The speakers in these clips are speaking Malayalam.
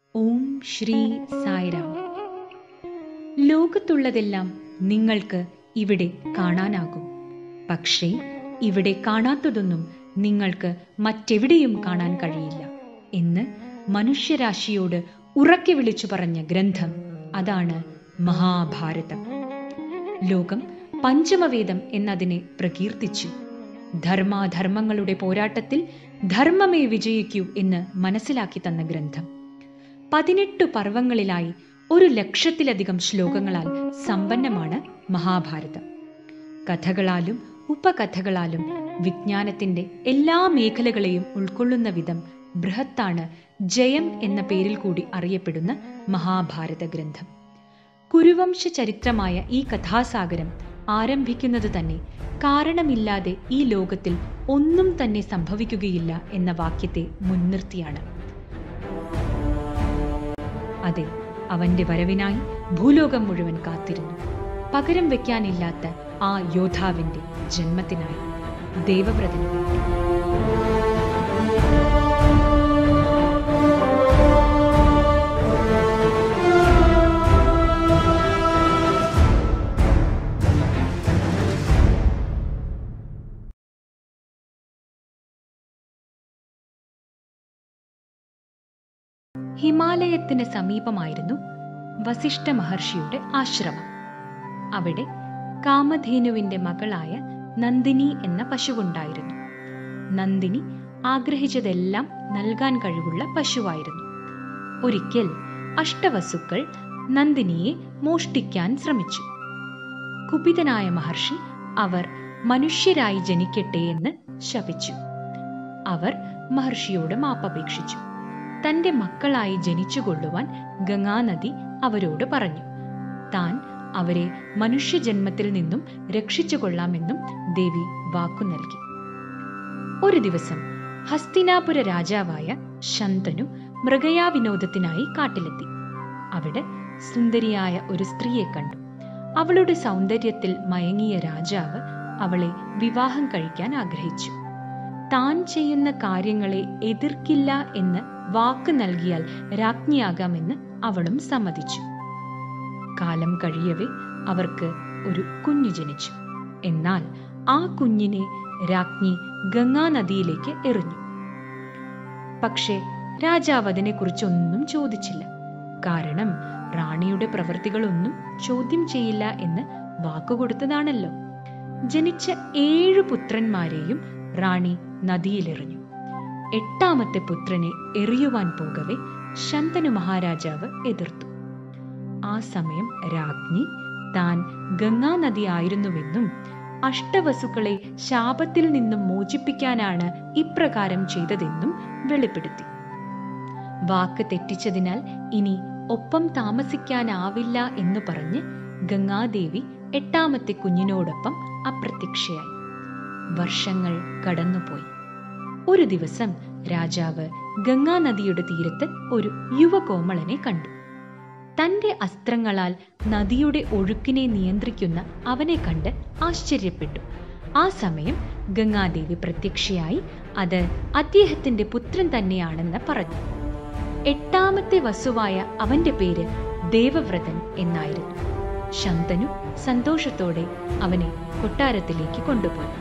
ഓം ശ്രീ സായിരാം ലോകത്തുള്ളതെല്ലാം നിങ്ങൾക്ക് ഇവിടെ കാണാനാകും പക്ഷേ ഇവിടെ കാണാത്തതൊന്നും നിങ്ങൾക്ക് മറ്റെവിടെയും കാണാൻ കഴിയില്ല എന്ന് മനുഷ്യരാശിയോട് ഉറക്കെ വിളിച്ചു പറഞ്ഞ ഗ്രന്ഥം അതാണ് മഹാഭാരതം ലോകം പഞ്ചമവേദം എന്നതിനെ പ്രകീർത്തിച്ചു ധർമാധർമ്മങ്ങളുടെ പോരാട്ടത്തിൽ ധർമ്മമേ വിജയിക്കൂ എന്ന് മനസ്സിലാക്കി തന്ന ഗ്രന്ഥം പതിനെട്ടു പർവങ്ങളിലായി ഒരു ലക്ഷത്തിലധികം ശ്ലോകങ്ങളാൽ സമ്പന്നമാണ് മഹാഭാരതം കഥകളാലും ഉപകഥകളാലും വിജ്ഞാനത്തിന്റെ എല്ലാ മേഖലകളെയും ഉൾക്കൊള്ളുന്ന വിധം ബൃഹത്താണ് ജയം എന്ന പേരിൽ കൂടി അറിയപ്പെടുന്ന മഹാഭാരത ഗ്രന്ഥം കുരുവംശ ചരിത്രമായ ഈ കഥാസാഗരം ആരംഭിക്കുന്നത് തന്നെ കാരണമില്ലാതെ ഈ ലോകത്തിൽ ഒന്നും തന്നെ സംഭവിക്കുകയില്ല എന്ന വാക്യത്തെ മുൻനിർത്തിയാണ് അതെ അവന്റെ വരവിനായി ഭൂലോകം മുഴുവൻ കാത്തിരുന്നു പകരം വെക്കാനില്ലാത്ത ആ യോദ്ധാവിന്റെ ജന്മത്തിനായി ദേവവ്രതന് വേണ്ടി ഹിമാലയത്തിന് സമീപമായിരുന്നു വസിഷ്ഠ മഹർഷിയുടെ ആശ്രമം അവിടെ കാമധേനുവിന്റെ മകളായ നന്ദിനി എന്ന പശുവുണ്ടായിരുന്നു നന്ദിനി ആഗ്രഹിച്ചതെല്ലാം നൽകാൻ കഴിവുള്ള പശുവായിരുന്നു ഒരിക്കൽ അഷ്ടവസുക്കൾ നന്ദിനിയെ മോഷ്ടിക്കാൻ ശ്രമിച്ചു കുപിതനായ മഹർഷി അവർ മനുഷ്യരായി ജനിക്കട്ടെ എന്ന് ശപിച്ചു അവർ മഹർഷിയോട് മാപ്പപേക്ഷിച്ചു തന്റെ മക്കളായി ജനിച്ചുകൊള്ളുവാൻ ഗംഗാനദി അവരോട് പറഞ്ഞു താൻ അവരെ മനുഷ്യജന്മത്തിൽ നിന്നും രക്ഷിച്ചു കൊള്ളാമെന്നും ദേവി വാക്കു നൽകി ഒരു ദിവസം ഹസ്തിനാപുര രാജാവായ ശന്തനു മൃഗയാവിനോദത്തിനായി കാട്ടിലെത്തി അവിടെ സുന്ദരിയായ ഒരു സ്ത്രീയെ കണ്ടു അവളുടെ സൗന്ദര്യത്തിൽ മയങ്ങിയ രാജാവ് അവളെ വിവാഹം കഴിക്കാൻ ആഗ്രഹിച്ചു താൻ ചെയ്യുന്ന കാര്യങ്ങളെ എതിർക്കില്ല എന്ന് വാക്ക് നൽകിയാൽ രാജ്ഞിയാകാമെന്ന് അവളും സമ്മതിച്ചു കാലം കഴിയവേ അവർക്ക് ഒരു കുഞ്ഞു ജനിച്ചു എന്നാൽ ആ കുഞ്ഞിനെ രാജ്ഞി ഗംഗാനദിയിലേക്ക് എറിഞ്ഞു പക്ഷേ രാജാവ് അതിനെക്കുറിച്ചൊന്നും ചോദിച്ചില്ല കാരണം റാണിയുടെ പ്രവൃത്തികളൊന്നും ചോദ്യം ചെയ്യില്ല എന്ന് വാക്കുകൊടുത്തതാണല്ലോ ജനിച്ച ഏഴു പുത്രന്മാരെയും റാണി നദിയിലെറിഞ്ഞു എട്ടാമത്തെ പുത്രനെ എറിയുവാൻ പോകവെ ശന്തനു മഹാരാജാവ് എതിർത്തു ആ സമയം രാജ്ഞി താൻ ഗംഗാനദി ആയിരുന്നുവെന്നും അഷ്ടവസുക്കളെ ശാപത്തിൽ നിന്നും മോചിപ്പിക്കാനാണ് ഇപ്രകാരം ചെയ്തതെന്നും വെളിപ്പെടുത്തി വാക്ക് തെറ്റിച്ചതിനാൽ ഇനി ഒപ്പം താമസിക്കാനാവില്ല എന്ന് പറഞ്ഞ് ഗംഗാദേവി എട്ടാമത്തെ കുഞ്ഞിനോടൊപ്പം അപ്രത്യക്ഷയായി വർഷങ്ങൾ കടന്നുപോയി ഒരു ദിവസം രാജാവ് ഗംഗാനദിയുടെ തീരത്ത് ഒരു യുവകോമളനെ കണ്ടു തന്റെ അസ്ത്രങ്ങളാൽ നദിയുടെ ഒഴുക്കിനെ നിയന്ത്രിക്കുന്ന അവനെ കണ്ട് ആശ്ചര്യപ്പെട്ടു ആ സമയം ഗംഗാദേവി പ്രത്യക്ഷയായി അത് അദ്ദേഹത്തിന്റെ പുത്രൻ തന്നെയാണെന്ന് പറഞ്ഞു എട്ടാമത്തെ വസുവായ അവന്റെ പേര് ദേവവ്രതൻ എന്നായിരുന്നു ശന്തനു സന്തോഷത്തോടെ അവനെ കൊട്ടാരത്തിലേക്ക് കൊണ്ടുപോയി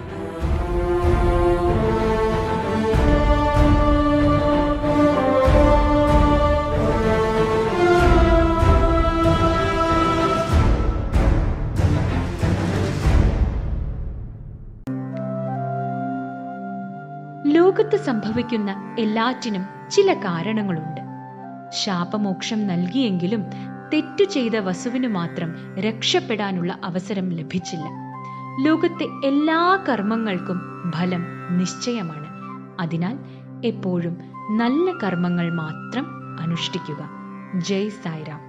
ലോകത്ത് സംഭവിക്കുന്ന എല്ലാറ്റിനും ചില കാരണങ്ങളുണ്ട് ശാപമോക്ഷം നൽകിയെങ്കിലും തെറ്റു ചെയ്ത വസുവിന് മാത്രം രക്ഷപ്പെടാനുള്ള അവസരം ലഭിച്ചില്ല ലോകത്തെ എല്ലാ കർമ്മങ്ങൾക്കും ഫലം നിശ്ചയമാണ് അതിനാൽ എപ്പോഴും നല്ല കർമ്മങ്ങൾ മാത്രം അനുഷ്ഠിക്കുക ജയ് സായിരാം